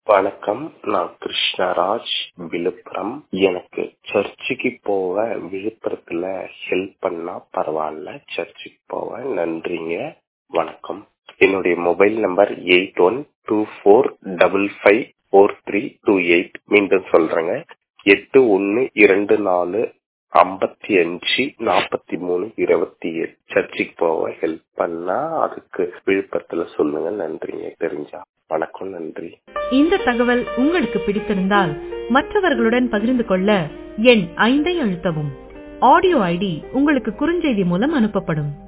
வணக்கம் நான் கிருஷ்ணராஜ் விழுப்புரம் எனக்கு சர்ச்சுக்கு போக விழுப்புரத்துல ஹெல்ப் பண்ணா பரவாயில்ல சர்ச்சுக்கு போக நன்றிங்க வணக்கம் என்னுடைய mobile number eight one two four double five four three two eight மீண்டும் சொல்றேங்க எட்டு ஒன்னு இரண்டு நாலு ஐம்பத்தி அஞ்சு நாற்பத்தி மூணு இருபத்தி ஏழு சர்ச்சுக்கு போக ஹெல்ப் பண்ணா அதுக்கு விழுப்புரத்துல சொல்லுங்க நன்றிங்க தெரிஞ்சா வணக்கம் நன்றி இந்த தகவல் உங்களுக்கு பிடித்திருந்தால் மற்றவர்களுடன் பகிர்ந்து கொள்ள எண் ஐந்தை அழுத்தவும் ஆடியோ ஐடி உங்களுக்கு குறுஞ்செய்தி மூலம் அனுப்பப்படும்